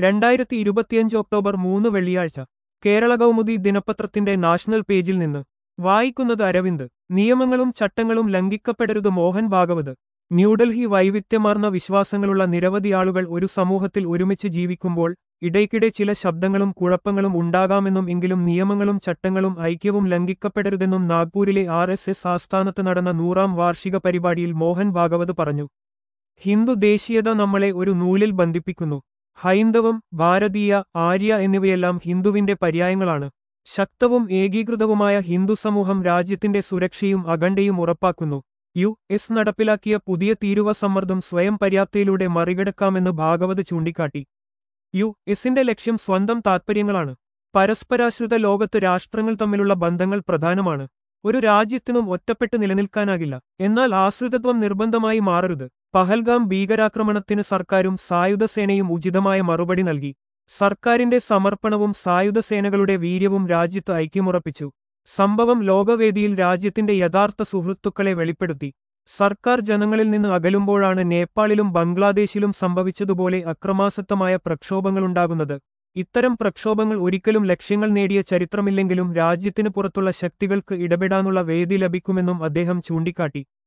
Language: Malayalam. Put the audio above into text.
രണ്ടായിരത്തി ഇരുപത്തിയഞ്ച് ഒക്ടോബർ മൂന്ന് വെള്ളിയാഴ്ച കേരള കൗമുദി ദിനപത്രത്തിന്റെ നാഷണൽ പേജിൽ നിന്ന് വായിക്കുന്നത് അരവിന്ദ് നിയമങ്ങളും ചട്ടങ്ങളും ലംഘിക്കപ്പെടരുത് മോഹൻ ഭാഗവത് ന്യൂഡൽഹി വൈവിധ്യമാർന്ന വിശ്വാസങ്ങളുള്ള നിരവധി ആളുകൾ ഒരു സമൂഹത്തിൽ ഒരുമിച്ച് ജീവിക്കുമ്പോൾ ഇടയ്ക്കിടെ ചില ശബ്ദങ്ങളും കുഴപ്പങ്ങളും ഉണ്ടാകാമെന്നും എങ്കിലും നിയമങ്ങളും ചട്ടങ്ങളും ഐക്യവും ലംഘിക്കപ്പെടരുതെന്നും നാഗ്പൂരിലെ ആർ എസ് എസ് ആസ്ഥാനത്ത് നടന്ന നൂറാം വാർഷിക പരിപാടിയിൽ മോഹൻ ഭാഗവത് പറഞ്ഞു ഹിന്ദു ദേശീയത നമ്മളെ ഒരു നൂലിൽ ബന്ധിപ്പിക്കുന്നു ഹൈന്ദവം ഭാരതീയ ആര്യ എന്നിവയെല്ലാം ഹിന്ദുവിന്റെ പര്യായങ്ങളാണ് ശക്തവും ഏകീകൃതവുമായ ഹിന്ദു സമൂഹം രാജ്യത്തിന്റെ സുരക്ഷയും അഖണ്ഡയും ഉറപ്പാക്കുന്നു യു എസ് നടപ്പിലാക്കിയ പുതിയ തീരുവ സമ്മർദ്ദം സ്വയം പര്യാപ്തയിലൂടെ മറികടക്കാമെന്ന് ഭാഗവത് ചൂണ്ടിക്കാട്ടി യു എസിന്റെ ലക്ഷ്യം സ്വന്തം താത്പര്യങ്ങളാണ് പരസ്പരാശ്രിത ലോകത്ത് രാഷ്ട്രങ്ങൾ തമ്മിലുള്ള ബന്ധങ്ങൾ പ്രധാനമാണ് ഒരു രാജ്യത്തിനും ഒറ്റപ്പെട്ട് നിലനിൽക്കാനാകില്ല എന്നാൽ ആശ്രിതത്വം നിർബന്ധമായി മാറരുത് പഹൽഗാം ഭീകരാക്രമണത്തിന് സർക്കാരും സായുധ സേനയും ഉചിതമായ മറുപടി നൽകി സർക്കാരിന്റെ സമർപ്പണവും സായുധ സേനകളുടെ വീര്യവും രാജ്യത്ത് ഐക്യമുറപ്പിച്ചു സംഭവം ലോകവേദിയിൽ രാജ്യത്തിന്റെ യഥാർത്ഥ സുഹൃത്തുക്കളെ വെളിപ്പെടുത്തി സർക്കാർ ജനങ്ങളിൽ നിന്ന് അകലുമ്പോഴാണ് നേപ്പാളിലും ബംഗ്ലാദേശിലും സംഭവിച്ചതുപോലെ അക്രമാസക്തമായ പ്രക്ഷോഭങ്ങളുണ്ടാകുന്നത് ഇത്തരം പ്രക്ഷോഭങ്ങൾ ഒരിക്കലും ലക്ഷ്യങ്ങൾ നേടിയ ചരിത്രമില്ലെങ്കിലും രാജ്യത്തിന് പുറത്തുള്ള ശക്തികൾക്ക് ഇടപെടാനുള്ള വേദി ലഭിക്കുമെന്നും അദ്ദേഹം ചൂണ്ടിക്കാട്ടി